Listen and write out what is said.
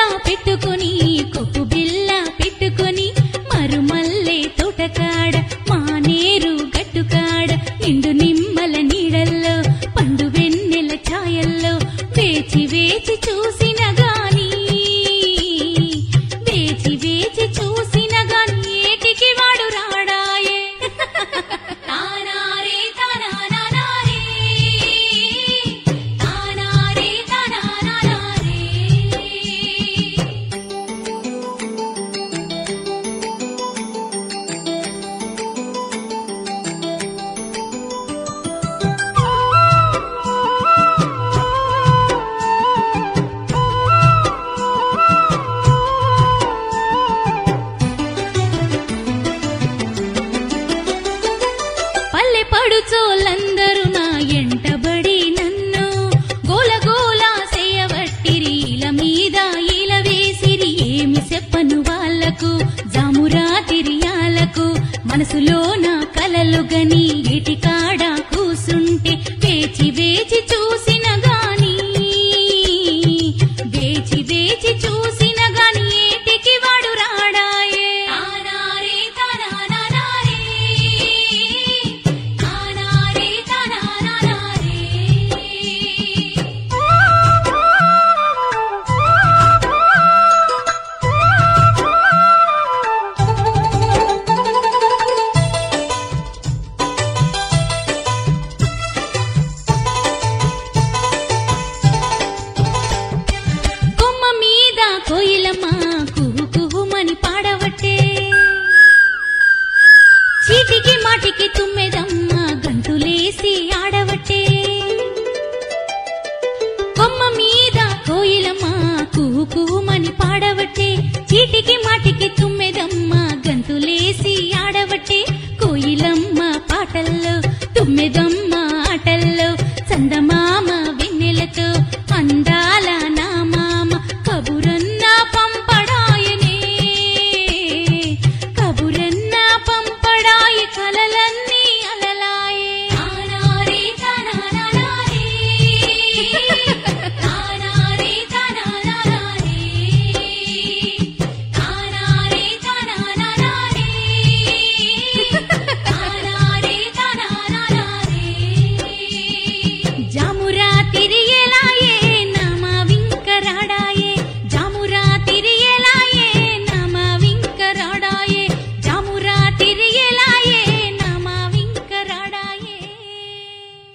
పెట్టుకొని కొప్పు బిల్ల పెట్టుకొని మరుమల్లే తోటకాడ మానేరు గట్టుకాడ నిండు నిమ్మల నీడల్లో పండు వెన్నెల ఛాయల్లో వేచి వేచి చూసిన గాని వేచి వేచి చూసిన గాని ఏటికి వాడు రాడాయే తానారే తానానానారే తానారే తానానానారే పల్లె పడుచోళ్ళందరూ నా ఎంటబడి నన్ను గోల గోల చేయవట్టిరి ఇల మీద ఇల వేసిరి ఏమి చెప్పను వాళ్లకు జామురా తిరియాలకు మనసులో నా కలలు గని ఏటికాడ